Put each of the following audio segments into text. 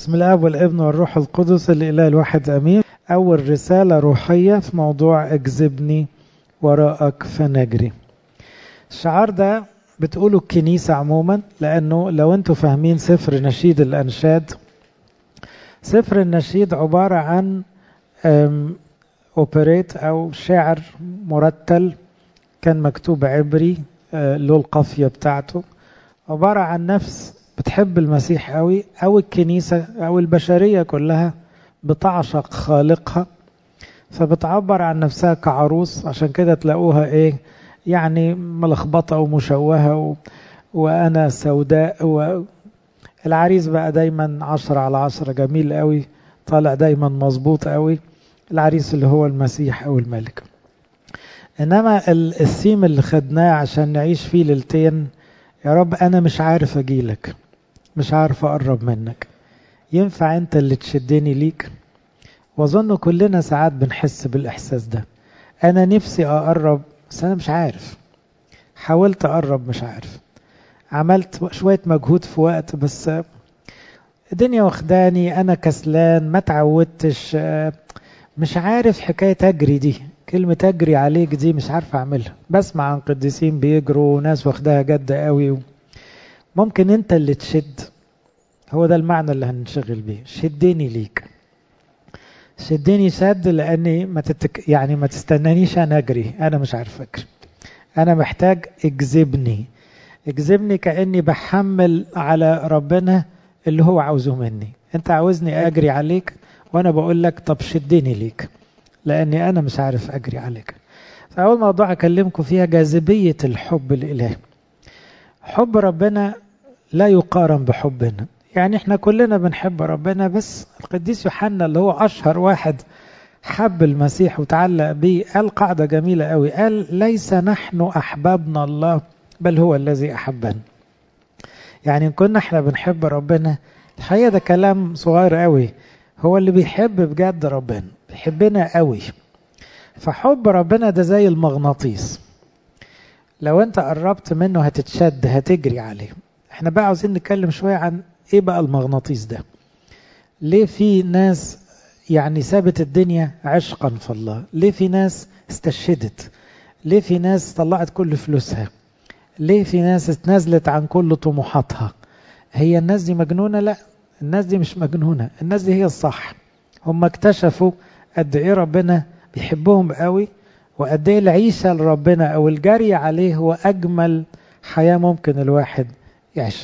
بسم الله والابن والروح القدس الإله الواحد أمين أول رسالة روحية في موضوع اجذبني وراءك فنجري الشعار ده بتقوله الكنيسة عموما لأنه لو أنتوا فاهمين سفر نشيد الأنشاد سفر النشيد عبارة عن أوبريت أو شعر مرتل كان مكتوب عبري له القافية بتاعته عبارة عن نفس بتحب المسيح قوي أو الكنيسة أو البشرية كلها بتعشق خالقها فبتعبر عن نفسها كعروس عشان كده تلاقوها ايه يعني ملخبطة ومشوهة و... وأنا سوداء و... العريس بقى دايما عشرة على عشرة جميل قوي طالع دايما مظبوط قوي العريس اللي هو المسيح أو الملك إنما الثيم اللي خدناه عشان نعيش فيه ليلتين يا رب أنا مش عارف أجيلك مش عارف أقرب منك ينفع أنت اللي تشدني ليك وأظن كلنا ساعات بنحس بالإحساس ده أنا نفسي أقرب بس أنا مش عارف حاولت أقرب مش عارف عملت شوية مجهود في وقت بس الدنيا واخداني أنا كسلان ما تعودتش مش عارف حكاية أجري دي كلمة أجري عليك دي مش عارف أعملها بسمع عن قديسين بيجروا وناس واخداها جد قوي ممكن أنت اللي تشد هو ده المعنى اللي هنشغل بيه شدني ليك شدني شد لأني ما تتك يعني ما تستنانيش أنا أجري أنا مش عارف أجري أنا محتاج اجذبني اجذبني كأني بحمل على ربنا اللي هو عاوزه مني أنت عاوزني أجري عليك وأنا بقول لك طب شدني ليك لأني أنا مش عارف أجري عليك فأول موضوع أكلمكم فيها جاذبية الحب الإلهي حب ربنا لا يقارن بحبنا يعني احنا كلنا بنحب ربنا بس القديس يوحنا اللي هو أشهر واحد حب المسيح وتعلق به قال قاعدة جميلة قوي قال ليس نحن أحببنا الله بل هو الذي أحبنا يعني إن كنا احنا بنحب ربنا الحقيقة ده كلام صغير قوي هو اللي بيحب بجد ربنا بيحبنا قوي فحب ربنا ده زي المغناطيس لو انت قربت منه هتتشد هتجري عليه احنا بقى عاوزين نتكلم شوية عن ايه بقى المغناطيس ده ليه في ناس يعني سابت الدنيا عشقا في الله ليه في ناس استشهدت ليه في ناس طلعت كل فلوسها ليه في ناس اتنازلت عن كل طموحاتها هي الناس دي مجنونة لا الناس دي مش مجنونة الناس دي هي الصح هم اكتشفوا قد ايه ربنا بيحبهم قوي وقد ايه العيشة لربنا او الجري عليه هو اجمل حياة ممكن الواحد يعيش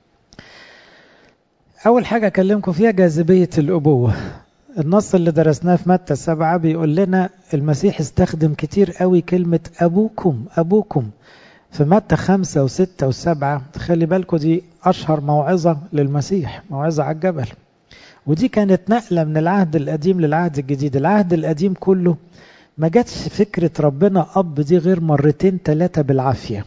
اول حاجة اكلمكم فيها جاذبية الابوة النص اللي درسناه في متى سبعة بيقول لنا المسيح استخدم كتير قوي كلمة ابوكم ابوكم في متى خمسة وستة وسبعة خلي بالكم دي أشهر موعظة للمسيح موعظة على الجبل ودي كانت نقلة من العهد القديم للعهد الجديد العهد القديم كله ما جاتش فكرة ربنا أب دي غير مرتين ثلاثة بالعافية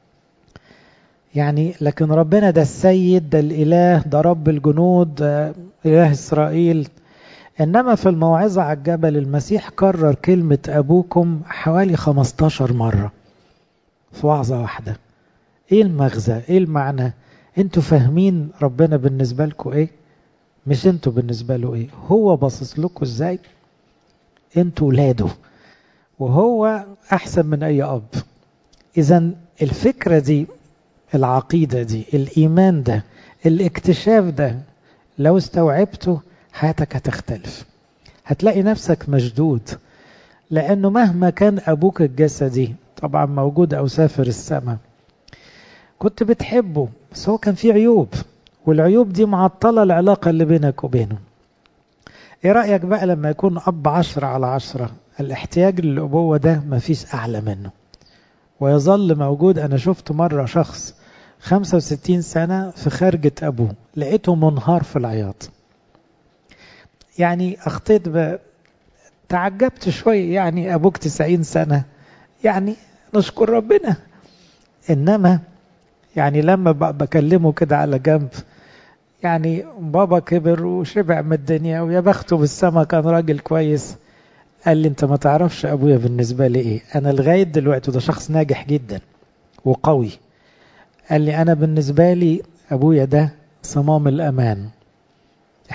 يعني لكن ربنا ده السيد ده الإله ده رب الجنود ده إله إسرائيل إنما في الموعظة على الجبل المسيح كرر كلمة أبوكم حوالي 15 مرة في وعظة واحدة ايه المغزى ايه المعنى انتوا فاهمين ربنا بالنسبة لكم ايه مش انتوا بالنسبة له ايه هو باصص لكم ازاي انتوا ولاده وهو احسن من اي اب اذا الفكرة دي العقيدة دي الايمان ده الاكتشاف ده لو استوعبته حياتك هتختلف هتلاقي نفسك مشدود لانه مهما كان ابوك الجسدي طبعا موجود او سافر السماء كنت بتحبه بس هو كان فيه عيوب والعيوب دي معطلة العلاقة اللي بينك وبينه ايه رأيك بقى لما يكون اب عشرة على عشرة الاحتياج للأبوة ده مفيش أعلى منه ويظل موجود أنا شفت مرة شخص 65 سنة في خارجة أبوه لقيته منهار في العياط يعني أخطيت ب... تعجبت شوية يعني أبوك 90 سنة يعني نشكر ربنا إنما يعني لما بكلمه كده على جنب يعني بابا كبر وشبع من الدنيا ويا بخته بالسما كان راجل كويس قال لي انت ما تعرفش ابويا بالنسبه لي ايه انا لغايه دلوقتي وده شخص ناجح جدا وقوي قال لي انا بالنسبه لي ابويا ده صمام الامان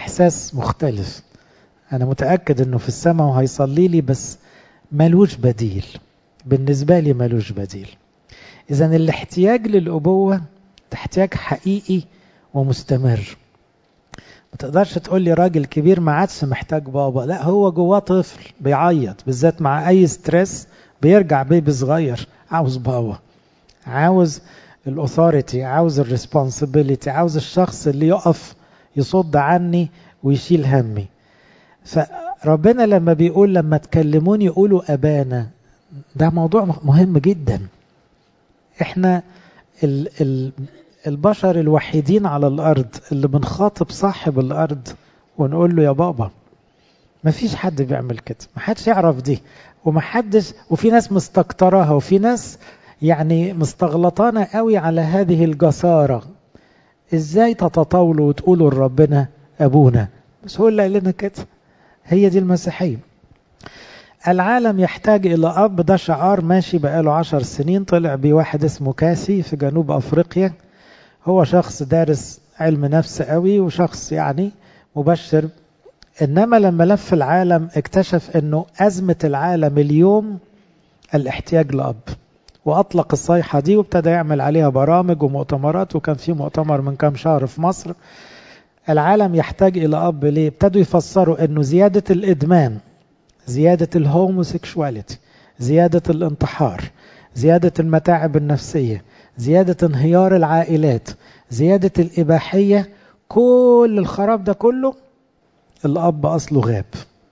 إحساس مختلف أنا متأكد أنه في السماء وهيصلي لي بس ملوش بديل بالنسبة لي ملوش بديل إذا الاحتياج للأبوة احتياج حقيقي ومستمر ما تقدرش تقول لي راجل كبير ما عادش محتاج بابا لا هو جواه طفل بيعيط بالذات مع أي ستريس بيرجع بيبي صغير عاوز بابا عاوز الاثوريتي عاوز الريسبونسبيلتي عاوز الشخص اللي يقف يصد عني ويشيل همي فربنا لما بيقول لما تكلموني يقولوا أبانا ده موضوع مهم جدا احنا ال ال البشر الوحيدين على الأرض اللي بنخاطب صاحب الأرض ونقول له يا بابا ما فيش حد بيعمل كده ما حدش يعرف دي وما حدش وفي ناس مستكتراها وفي ناس يعني مستغلطانة قوي على هذه الجسارة ازاي تتطاولوا وتقولوا لربنا ابونا بس هو اللي قال لنا كده هي دي المسيحية العالم يحتاج إلى أب ده شعار ماشي بقاله عشر سنين طلع بيه واحد اسمه كاسي في جنوب أفريقيا هو شخص دارس علم نفس قوي وشخص يعني مبشر إنما لما لف العالم اكتشف أنه أزمة العالم اليوم الاحتياج لأب وأطلق الصيحة دي وابتدى يعمل عليها برامج ومؤتمرات وكان في مؤتمر من كام شهر في مصر العالم يحتاج إلى أب ليه؟ ابتدوا يفسروا أنه زيادة الإدمان زيادة الهوموسيكشواليتي زيادة الانتحار زيادة المتاعب النفسية زيادة انهيار العائلات زيادة الإباحية كل الخراب ده كله الأب أصله غاب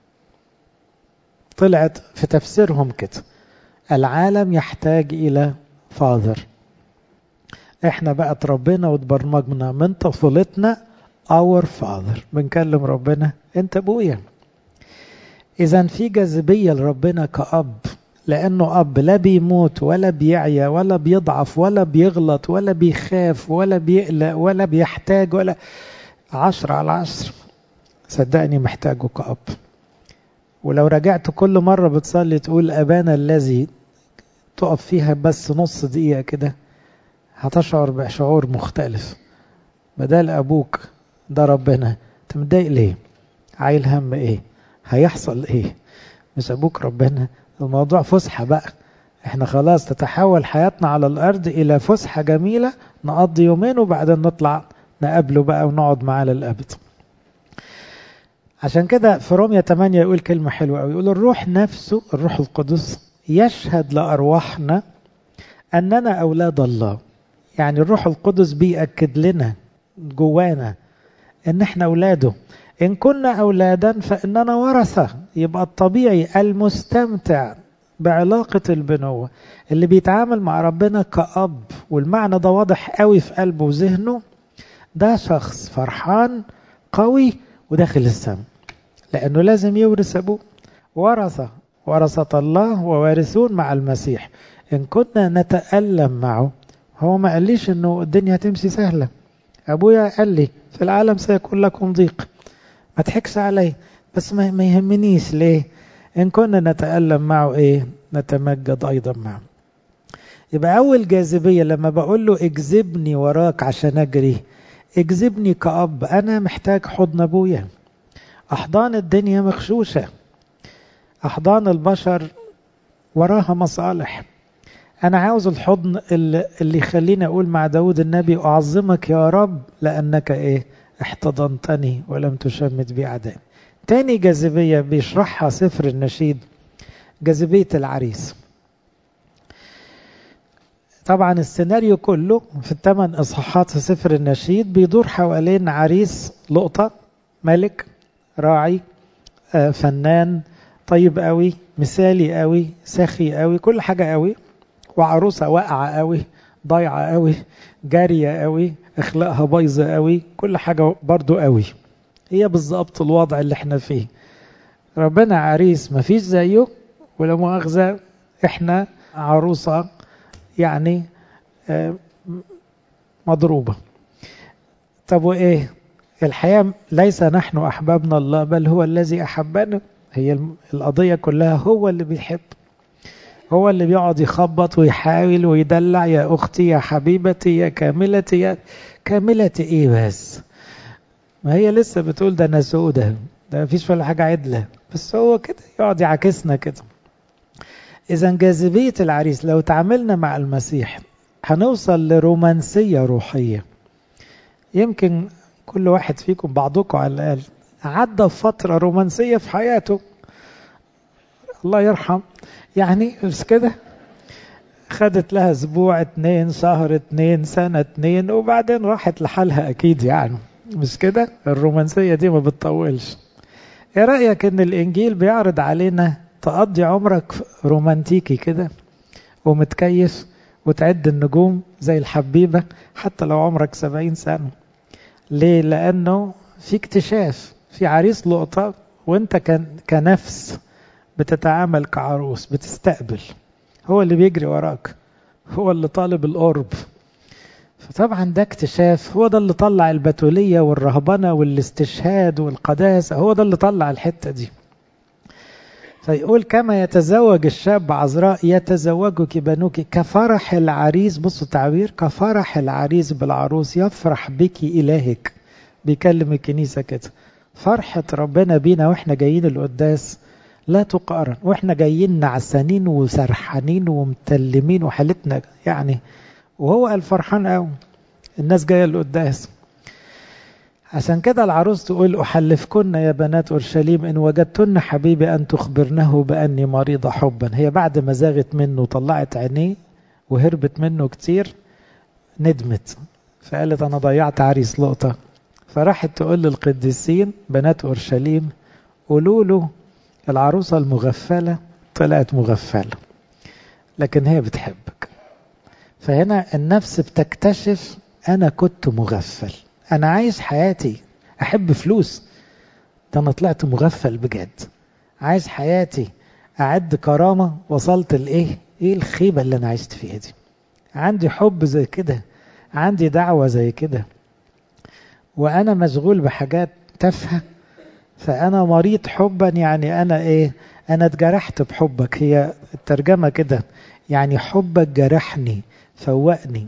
طلعت في تفسيرهم كده العالم يحتاج إلى فاذر احنا بقى اتربينا واتبرمجنا من طفولتنا اور فاذر بنكلم ربنا انت ابويا اذا في جاذبيه لربنا كاب لانه اب لا بيموت ولا بيعيا ولا بيضعف ولا بيغلط ولا بيخاف ولا بيقلق ولا بيحتاج ولا عشرة على عشر صدقني محتاجه كأب ولو رجعت كل مرة بتصلي تقول أبانا الذي تقف فيها بس نص دقيقة كده هتشعر بشعور مختلف بدل أبوك ده ربنا انت متضايق ليه عايل هم ايه هيحصل ايه مش ابوك ربنا الموضوع فسحة بقى احنا خلاص تتحول حياتنا على الارض الى فسحة جميلة نقضي يومين وبعدين نطلع نقابله بقى ونقعد معاه للابد عشان كده في رومية 8 يقول كلمة حلوة قوي يقول الروح نفسه الروح القدس يشهد لأرواحنا أننا أولاد الله يعني الروح القدس بيأكد لنا جوانا ان احنا اولاده ان كنا اولادا فاننا ورثة يبقى الطبيعي المستمتع بعلاقة البنوة اللي بيتعامل مع ربنا كأب والمعنى ده واضح قوي في قلبه وذهنه ده شخص فرحان قوي وداخل السماء لأنه لازم يورث أبوه ورثة ورثة الله ووارثون مع المسيح إن كنا نتألم معه هو ما قاليش إنه الدنيا تمشي سهلة أبويا قال لي في العالم سيكون لكم ضيق ما تحكش علي بس ما يهمنيش ليه إن كنا نتألم معه إيه نتمجد أيضا معه يبقى أول جاذبية لما بقول له اجذبني وراك عشان أجري اجذبني كأب أنا محتاج حضن أبويا أحضان الدنيا مغشوشة أحضان البشر وراها مصالح أنا عاوز الحضن اللي, اللي يخليني أقول مع داود النبي أعظمك يا رب لأنك إيه احتضنتني ولم تشمت بي أعدائي تاني جاذبية بيشرحها سفر النشيد جاذبية العريس طبعا السيناريو كله في الثمان إصحاحات في سفر النشيد بيدور حوالين عريس لقطة ملك راعي فنان طيب قوي مثالي قوي سخي قوي كل حاجة قوي وعروسة واقعة قوي ضايعة قوي جارية قوي اخلاقها بايظة قوي كل حاجة برضو قوي هي بالظبط الوضع اللي احنا فيه ربنا عريس ما فيش زيه ولا مؤاخذة احنا عروسة يعني مضروبة طب وايه الحياة ليس نحن أحبابنا الله بل هو الذي أحبنا هي القضية كلها هو اللي بيحب هو اللي بيقعد يخبط ويحاول ويدلع يا أختي يا حبيبتي يا كاملتي يا كاملتي إيه بس ما هي لسه بتقول ده انا سودة ده مفيش ولا حاجة عدلة بس هو كده يقعد يعاكسنا كده إذا جاذبية العريس لو تعاملنا مع المسيح هنوصل لرومانسية روحية يمكن كل واحد فيكم بعضكم على الأقل عدى فترة رومانسية في حياته الله يرحم يعني بس كده خدت لها اسبوع اتنين شهر اتنين سنة اتنين وبعدين راحت لحالها اكيد يعني مش كده الرومانسية دي ما بتطولش ايه رأيك ان الانجيل بيعرض علينا تقضي عمرك رومانتيكي كده ومتكيف وتعد النجوم زي الحبيبة حتى لو عمرك سبعين سنة ليه لانه في اكتشاف في عريس لقطة وانت كنفس بتتعامل كعروس بتستقبل هو اللي بيجري وراك هو اللي طالب القرب فطبعا ده اكتشاف هو ده اللي طلع البتولية والرهبنة والاستشهاد والقداسة هو ده اللي طلع الحتة دي فيقول كما يتزوج الشاب عذراء يتزوجك بنوك كفرح العريس بصوا التعبير كفرح العريس بالعروس يفرح بك إلهك بيكلم الكنيسة كده فرحة ربنا بينا واحنا جايين القداس لا تقارن واحنا جايين نعسانين وسرحانين ومتلمين وحالتنا يعني وهو الفرحان قوي الناس جايه القداس عشان كده العروس تقول أحلفكن يا بنات أورشليم إن وجدتن حبيبي أن تخبرنه بأني مريضة حبا هي بعد ما زاغت منه وطلعت عينيه وهربت منه كتير ندمت فقالت أنا ضيعت عريس لقطة فراحت تقول للقديسين بنات أورشليم قولوا له العروسة المغفلة طلعت مغفلة لكن هي بتحبك فهنا النفس بتكتشف أنا كنت مغفل أنا عايز حياتي أحب فلوس ده أنا طلعت مغفل بجد عايز حياتي أعد كرامة وصلت لإيه إيه الخيبة اللي أنا عشت فيها دي عندي حب زي كده عندي دعوة زي كده وأنا مشغول بحاجات تافهة فأنا مريض حبا يعني أنا إيه أنا اتجرحت بحبك هي الترجمة كده يعني حبك جرحني فوقني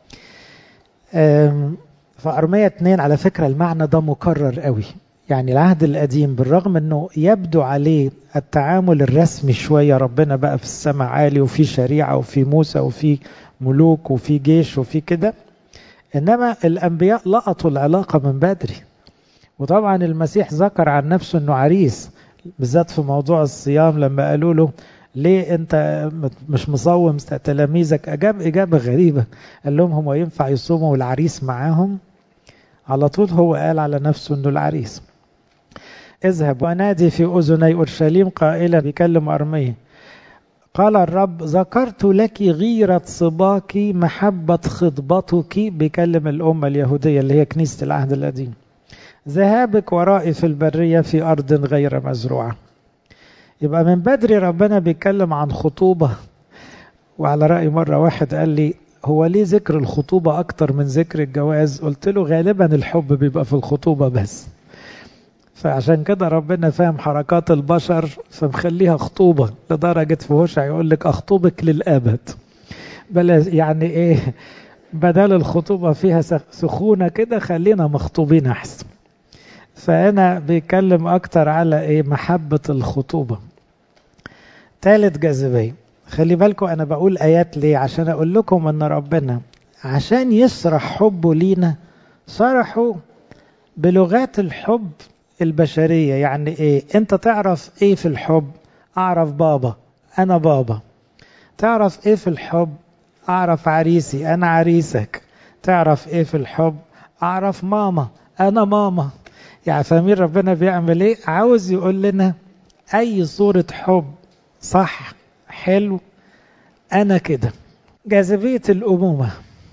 فأرمية اتنين على فكرة المعنى ده مكرر قوي يعني العهد القديم بالرغم انه يبدو عليه التعامل الرسمي شوية ربنا بقى في السماء عالي وفي شريعة وفي موسى وفي ملوك وفي جيش وفي كده انما الانبياء لقطوا العلاقة من بدري وطبعا المسيح ذكر عن نفسه انه عريس بالذات في موضوع الصيام لما قالوا له ليه انت مش مصوم تلاميذك اجاب اجابه غريبه قال لهم هو ينفع يصوموا والعريس معاهم على طول هو قال على نفسه انه العريس اذهب ونادي في اذني اورشليم قائلا بيكلم ارميه قال الرب ذكرت لك غيرة صباك محبة خطبتك بيكلم الأمة اليهودية اللي هي كنيسة العهد القديم ذهابك ورائي في البرية في أرض غير مزروعة يبقى من بدري ربنا بيتكلم عن خطوبة وعلى رأي مرة واحد قال لي هو ليه ذكر الخطوبة أكتر من ذكر الجواز قلت له غالبا الحب بيبقى في الخطوبة بس فعشان كده ربنا فاهم حركات البشر فمخليها خطوبة لدرجة في هوشع يقول لك أخطبك للأبد بلا يعني إيه بدل الخطوبة فيها سخونة كده خلينا مخطوبين أحسن فأنا بيتكلم أكتر على إيه محبة الخطوبة ثالث جاذبية خلي بالكم أنا بقول آيات ليه عشان أقول لكم أن ربنا عشان يسرح حبه لينا صرحوا بلغات الحب البشرية يعني إيه أنت تعرف إيه في الحب أعرف بابا أنا بابا تعرف إيه في الحب أعرف عريسي أنا عريسك تعرف إيه في الحب أعرف ماما أنا ماما يعني فاهمين ربنا بيعمل ايه عاوز يقول لنا اي صورة حب صح حلو انا كده جاذبية الامومة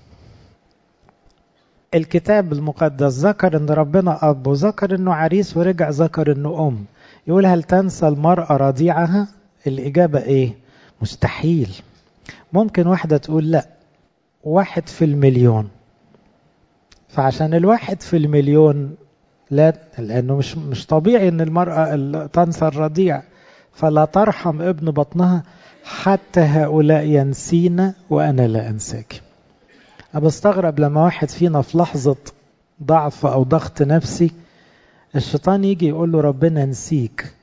الكتاب المقدس ذكر ان ربنا اب وذكر انه عريس ورجع ذكر انه ام يقول هل تنسى المرأة رضيعها الاجابة ايه مستحيل ممكن واحدة تقول لا واحد في المليون فعشان الواحد في المليون لا لأنه مش مش طبيعي إن المرأة تنسى الرضيع فلا ترحم ابن بطنها حتى هؤلاء ينسينا وأنا لا أنساك أنا بستغرب لما واحد فينا في لحظة ضعف أو ضغط نفسي الشيطان يجي يقول له ربنا نسيك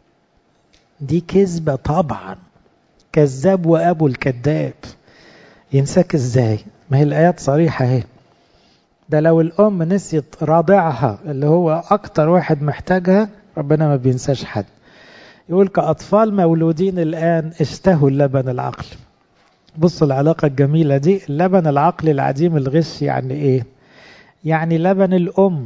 دي كذبة طبعا كذاب وأبو الكذاب ينساك ازاي ما هي الآيات صريحة اهي ده لو الأم نسيت رضعها اللي هو أكتر واحد محتاجها ربنا ما بينساش حد يقول كأطفال مولودين الآن اشتهوا اللبن العقل بصوا العلاقة الجميلة دي اللبن العقل العديم الغش يعني ايه يعني لبن الأم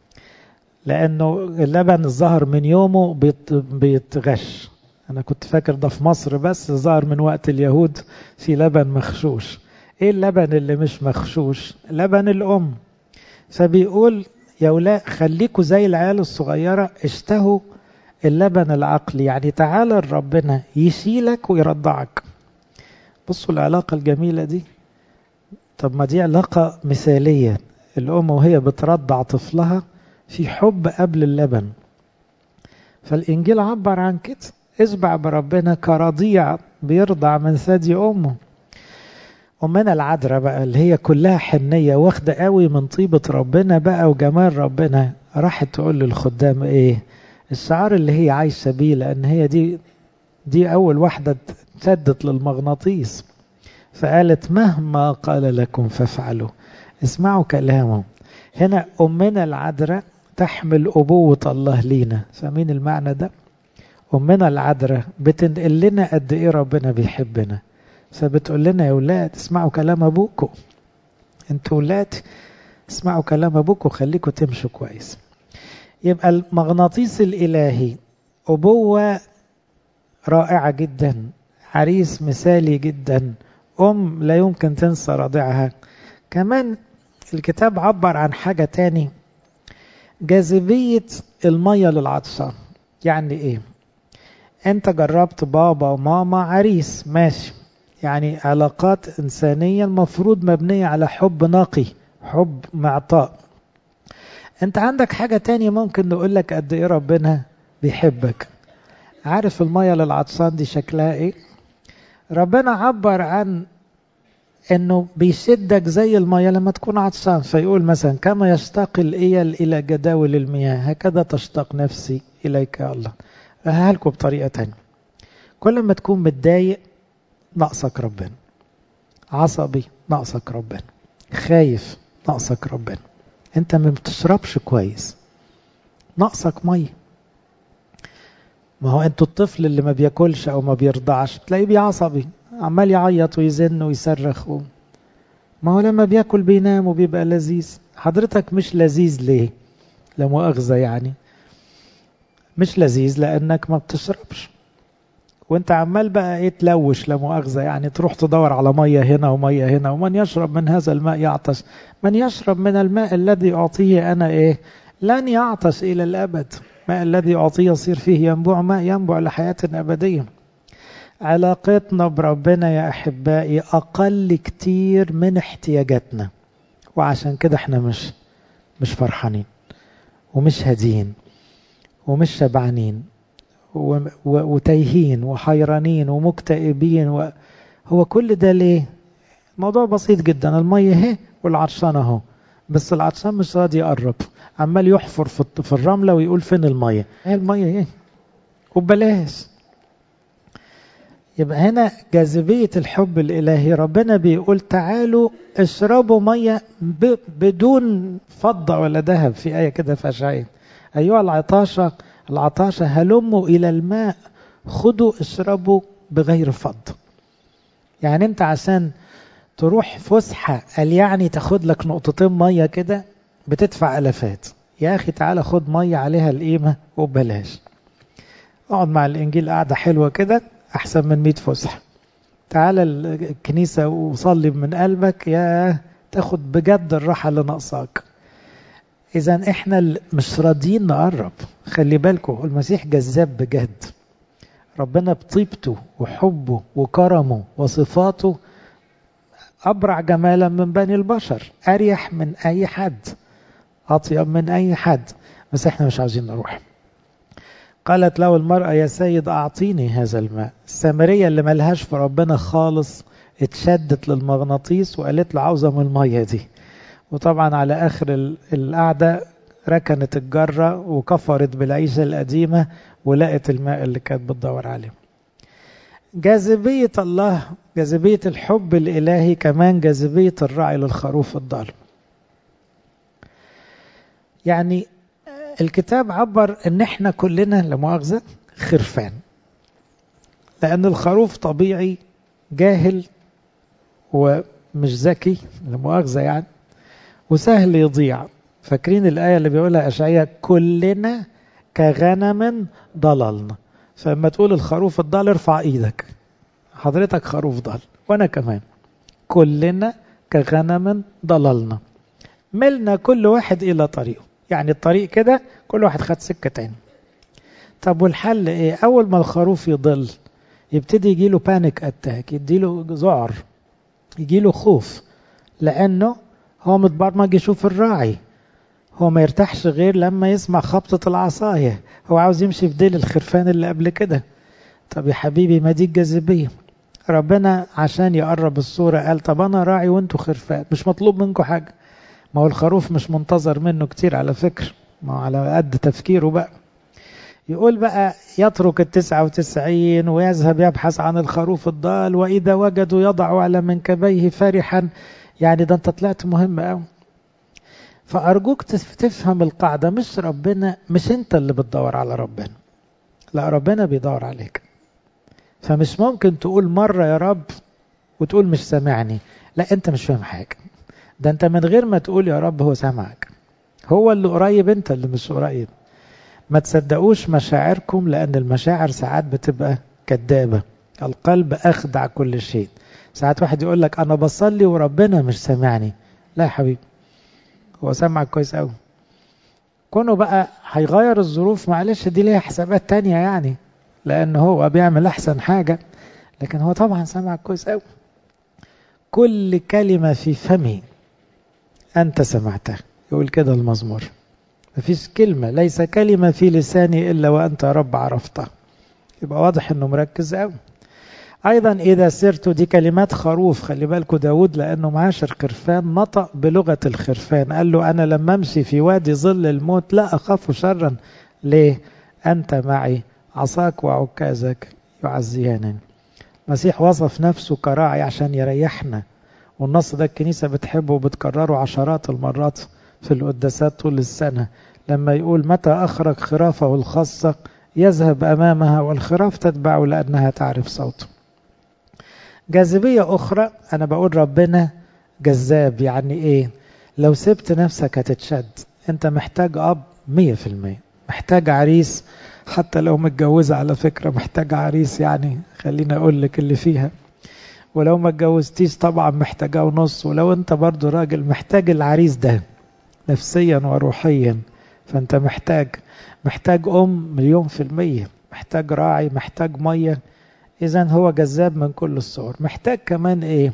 لأنه اللبن الظهر من يومه بيتغش أنا كنت فاكر ده في مصر بس ظهر من وقت اليهود في لبن مخشوش إيه اللبن اللي مش مخشوش لبن الأم فبيقول يا ولاء خليكوا زي العيال الصغيرة اشتهوا اللبن العقلي يعني تعالى ربنا يشيلك ويرضعك بصوا العلاقة الجميلة دي طب ما دي علاقة مثالية الأم وهي بترضع طفلها في حب قبل اللبن فالإنجيل عبر عن كده اشبع بربنا كرضيع بيرضع من ثدي أمه أمنا العذراء بقى اللي هي كلها حنية واخدة قوي من طيبة ربنا بقى وجمال ربنا راحت تقول للخدام إيه الشعار اللي هي عايشة بيه لأن هي دي دي أول واحدة تشدت للمغناطيس فقالت مهما قال لكم فافعلوا اسمعوا كلامه هنا أمنا العذراء تحمل أبوة الله لينا فاهمين المعنى ده أمنا العذراء بتنقل لنا قد إيه ربنا بيحبنا فبتقول لنا يا ولاد اسمعوا كلام أبوكم انتوا ولاد اسمعوا كلام أبوكم خليكم تمشوا كويس يبقى المغناطيس الإلهي أبوة رائعة جدا عريس مثالي جدا أم لا يمكن تنسى رضيعها كمان الكتاب عبر عن حاجة تاني جاذبية المية للعطشان يعني ايه انت جربت بابا وماما عريس ماشي يعني علاقات إنسانية المفروض مبنية على حب نقي حب معطاء انت عندك حاجة تانية ممكن نقول لك قد ايه ربنا بيحبك عارف المية للعطشان دي شكلها ايه ربنا عبر عن انه بيشدك زي المية لما تكون عطشان فيقول مثلا كما يشتاق الايل الى جداول المياه هكذا تشتاق نفسي اليك يا الله اقولها لكم بطريقة تانية كل ما تكون متضايق ناقصك ربنا عصبي ناقصك ربنا خايف ناقصك ربنا انت ما بتشربش كويس ناقصك ميه ما هو انتوا الطفل اللي ما بياكلش او ما بيرضعش تلاقيه بيعصبي عمال يعيط ويزن ويصرخ و... ما هو لما بياكل بينام وبيبقى لذيذ حضرتك مش لذيذ ليه لا مؤاخذة يعني مش لذيذ لانك ما بتشربش وانت عمال بقى ايه تلوش لا مؤاخذة يعني تروح تدور على مية هنا ومية هنا ومن يشرب من هذا الماء يعطش من يشرب من الماء الذي أعطيه أنا ايه لن يعطش إلى الأبد الماء الذي أعطيه يصير فيه ينبوع ماء ينبوع لحياة أبدية علاقتنا بربنا يا أحبائي أقل كتير من احتياجاتنا وعشان كده احنا مش مش فرحانين ومش هادين ومش شبعانين وتايهين وحيرانين ومكتئبين و... هو كل ده ليه موضوع بسيط جدا المية اهي والعطشان اهو بس العطشان مش راضي يقرب عمال يحفر في, في الرملة ويقول فين المية ايه المية ايه وبلاش يبقى هنا جاذبية الحب الإلهي ربنا بيقول تعالوا اشربوا مية ب... بدون فضة ولا ذهب في آية كده في أشعين أيها العطاشة العطاشة هلموا إلى الماء خدوا اشربوا بغير فض يعني انت عشان تروح فسحة قال يعني تاخد لك نقطتين مية كده بتدفع ألفات يا أخي تعالى خد مية عليها القيمة وببلاش اقعد مع الإنجيل قاعدة حلوة كده أحسن من 100 فسحة تعالى الكنيسة وصلي من قلبك يا تاخد بجد الراحة اللي ناقصاك إذا إحنا مش راضيين نقرب خلي بالكم المسيح جذاب بجد ربنا بطيبته وحبه وكرمه وصفاته أبرع جمالا من بني البشر أريح من أي حد أطيب من أي حد بس إحنا مش عاوزين نروح قالت له المرأة يا سيد أعطيني هذا الماء السامرية اللي ملهاش في ربنا خالص اتشدت للمغناطيس وقالت له عاوزة من المية دي وطبعا على آخر القعدة ركنت الجرة وكفرت بالعيشة القديمة ولقت الماء اللي كانت بتدور عليه جاذبية الله جاذبية الحب الإلهي كمان جاذبية الراعي للخروف الضال يعني الكتاب عبر ان احنا كلنا لمؤاخذة خرفان لأن الخروف طبيعي جاهل ومش ذكي لمؤاخذة يعني وسهل يضيع فاكرين الآية اللي بيقولها أشعياء كلنا كغنم ضللنا فلما تقول الخروف الضال ارفع ايدك حضرتك خروف ضال وانا كمان كلنا كغنم ضللنا ملنا كل واحد الى طريقه يعني الطريق كده كل واحد خد سكة تاني طب والحل ايه اول ما الخروف يضل يبتدي يجيله بانيك اتاك يديله ذعر يجيله خوف لانه هو متبرمج يشوف الراعي هو ما يرتاحش غير لما يسمع خبطة العصاية هو عاوز يمشي في ديل الخرفان اللي قبل كده طب يا حبيبي ما دي الجاذبية ربنا عشان يقرب الصورة قال طب أنا راعي وانتوا خرفان مش مطلوب منكم حاجة ما هو الخروف مش منتظر منه كتير على فكرة ما هو على قد تفكيره بقى يقول بقى يترك التسعة وتسعين ويذهب يبحث عن الخروف الضال وإذا وجدوا يضع على منكبيه فرحا يعني ده انت طلعت مهم قوي فأرجوك تفهم القاعدة مش ربنا مش انت اللي بتدور على ربنا لا ربنا بيدور عليك فمش ممكن تقول مرة يا رب وتقول مش سامعني لا انت مش فاهم حاجة ده انت من غير ما تقول يا رب هو سامعك هو اللي قريب انت اللي مش قريب ما تصدقوش مشاعركم لان المشاعر ساعات بتبقى كدابة القلب اخدع كل شيء ساعات واحد يقول لك انا بصلي وربنا مش سامعني لا يا حبيبي هو سامعك كويس قوي كونه بقى هيغير الظروف معلش دي ليها حسابات تانية يعني لان هو بيعمل احسن حاجة لكن هو طبعا سامعك كويس قوي كل كلمة في فمي أنت سمعتها يقول كده المزمور مفيش كلمة ليس كلمة في لساني إلا وأنت يا رب عرفتها يبقى واضح أنه مركز قوي أيضا إذا سرت دي كلمات خروف خلي بالكوا داود لأنه معاشر خرفان نطق بلغة الخرفان قال له أنا لما أمشي في وادي ظل الموت لا أخاف شرا ليه أنت معي عصاك وعكازك يعزيانني المسيح وصف نفسه كراعي عشان يريحنا والنص ده الكنيسة بتحبه وبتكرره عشرات المرات في القداسات طول السنة لما يقول متى أخرج خرافه الخاصة يذهب أمامها والخراف تتبعه لأنها تعرف صوته جاذبية أخرى أنا بقول ربنا جذاب يعني إيه لو سبت نفسك هتتشد أنت محتاج أب مية في المية محتاج عريس حتى لو متجوزة على فكرة محتاج عريس يعني خليني أقول لك اللي فيها ولو ما اتجوزتيش طبعا محتاجة ونص ولو انت برضو راجل محتاج العريس ده نفسيا وروحيا فانت محتاج محتاج ام مليون في المية محتاج راعي محتاج مية اذا هو جذاب من كل الصور محتاج كمان ايه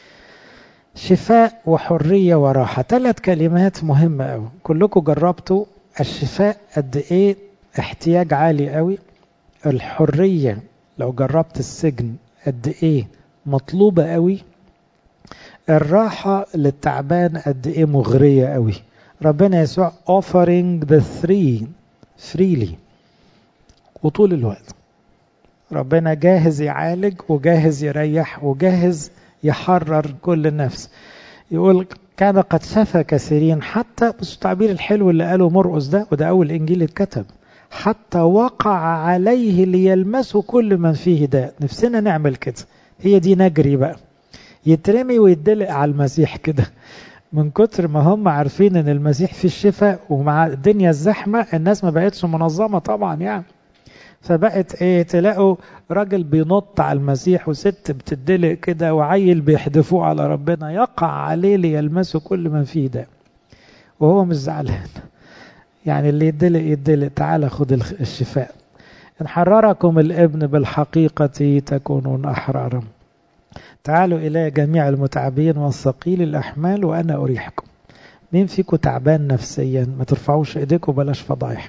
شفاء وحرية وراحة ثلاث كلمات مهمة قوي كلكم جربتوا الشفاء قد ايه احتياج عالي قوي الحرية لو جربت السجن قد ايه مطلوبة قوي الراحة للتعبان قد ايه مغرية قوي ربنا يسوع offering the three freely وطول الوقت ربنا جاهز يعالج وجاهز يريح وجاهز يحرر كل نفس يقول كان قد شفى كثيرين حتى بس التعبير الحلو اللي قاله مرقس ده وده أول إنجيل اتكتب حتى وقع عليه ليلمسه كل من فيه داء نفسنا نعمل كده هي دي نجري بقى يترمي ويدلق على المسيح كده من كتر ما هم عارفين ان المسيح في الشفاء ومع الدنيا الزحمة الناس ما بقتش منظمة طبعا يعني فبقت ايه تلاقوا راجل بينط على المسيح وست بتدلق كده وعيل بيحدفوه على ربنا يقع عليه ليلمسه كل من فيه ده وهو مش زعلان يعني اللي يدلق يدلق تعالى خد الشفاء إن حرركم الابن بالحقيقة تكونون أحرارا تعالوا إلى جميع المتعبين والثقيل الأحمال وأنا أريحكم مين فيكم تعبان نفسيا ما ترفعوش ايديكم بلاش فضايح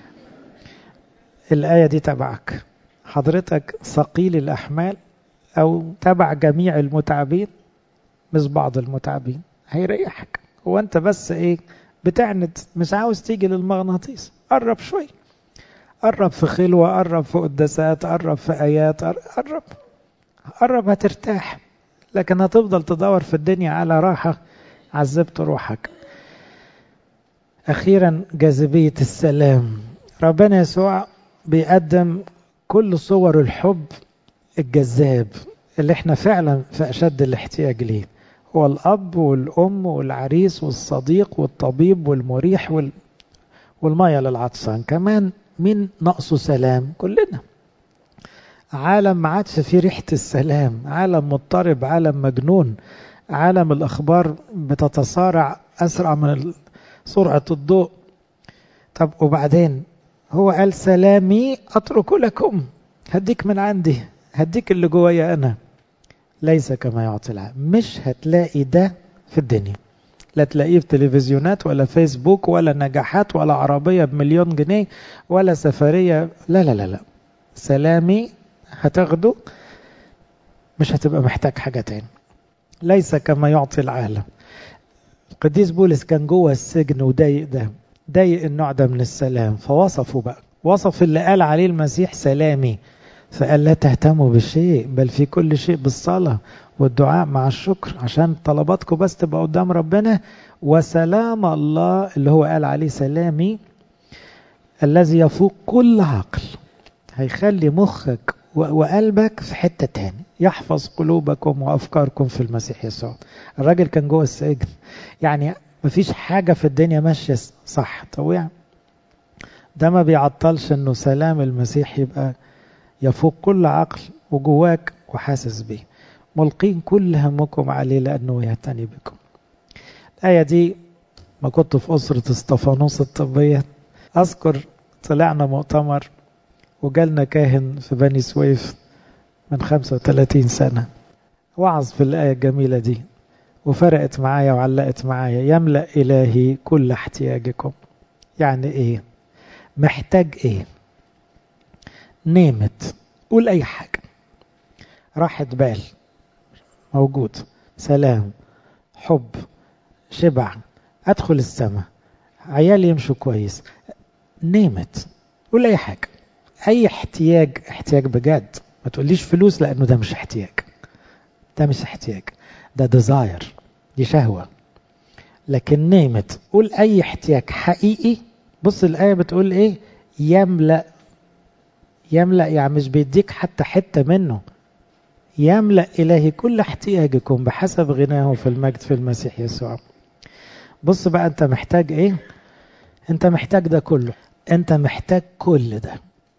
الآية دي تبعك حضرتك ثقيل الأحمال أو تبع جميع المتعبين مش بعض المتعبين هيريحك هو أنت بس إيه بتعند مش عاوز تيجي للمغناطيس قرب شوي قرب في خلوة قرب في قداسات قرب في آيات قرب قرب هترتاح لكن هتفضل تدور في الدنيا على راحة عذبت روحك أخيرا جاذبية السلام ربنا يسوع بيقدم كل صور الحب الجذاب اللي احنا فعلا في أشد الاحتياج ليه هو الأب والأم والعريس والصديق والطبيب والمريح وال... والمية للعطشان كمان مين نقصه سلام كلنا عالم ما عادش فيه ريحة السلام عالم مضطرب عالم مجنون عالم الأخبار بتتصارع أسرع من سرعة الضوء طب وبعدين هو قال سلامي أترك لكم هديك من عندي هديك اللي جوايا أنا ليس كما يعطي العالم مش هتلاقي ده في الدنيا لا تلاقيه في تلفزيونات ولا فيسبوك ولا نجاحات ولا عربية بمليون جنيه ولا سفرية لا لا لا لا سلامي هتاخده مش هتبقى محتاج حاجة تاني ليس كما يعطي العالم القديس بولس كان جوه السجن وضايق ده ضايق النوع ده من السلام فوصفه بقى وصف اللي قال عليه المسيح سلامي فقال لا تهتموا بالشيء بل في كل شيء بالصلاة والدعاء مع الشكر عشان طلباتكم بس تبقى قدام ربنا وسلام الله اللي هو قال عليه سلامي الذي يفوق كل عقل هيخلي مخك وقلبك في حتة تاني يحفظ قلوبكم وأفكاركم في المسيح يسوع الراجل كان جوه السجن يعني مفيش حاجة في الدنيا ماشية صح طويع ده ما بيعطلش انه سلام المسيح يبقى يفوق كل عقل وجواك وحاسس بيه ملقين كل همكم عليه لأنه يهتني بكم الآية دي ما كنت في أسرة استفانوس الطبية أذكر طلعنا مؤتمر وجالنا كاهن في بني سويف من 35 سنة وعظ في الآية الجميلة دي وفرقت معايا وعلقت معايا يملأ إلهي كل احتياجكم يعني إيه محتاج إيه نيمت قول أي حاجة راحة بال موجود سلام حب شبع أدخل السماء عيالي يمشوا كويس نيمت قول أي حاجة أي احتياج احتياج بجد ما تقوليش فلوس لأنه ده مش احتياج ده مش احتياج ده ديزاير دي شهوة لكن نيمت قول أي احتياج حقيقي بص الآية بتقول إيه يملأ يملأ يعني مش بيديك حتى حتة منه يملأ إلهي كل احتياجكم بحسب غناه في المجد في المسيح يسوع بص بقى أنت محتاج إيه أنت محتاج ده كله أنت محتاج كل ده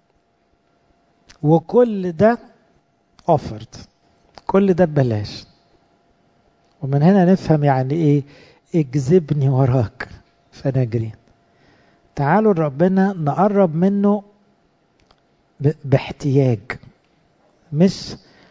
وكل ده offered كل ده ببلاش ومن هنا نفهم يعني ايه اجذبني وراك فنجري تعالوا ربنا نقرب منه باحتياج مش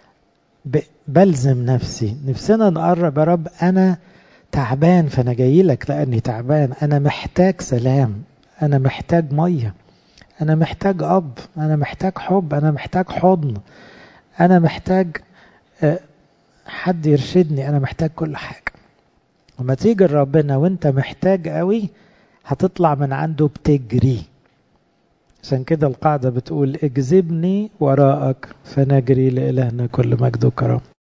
بلزم نفسي نفسنا نقرب يا رب انا تعبان فانا جاي لك لاني تعبان انا محتاج سلام انا محتاج ميه انا محتاج اب انا محتاج حب انا محتاج حضن انا محتاج حد يرشدني انا محتاج كل حاجه لما تيجي لربنا وانت محتاج قوي هتطلع من عنده بتجري عشان كده القاعده بتقول اجذبني وراءك فنجري لالهنا كل مجد وكرم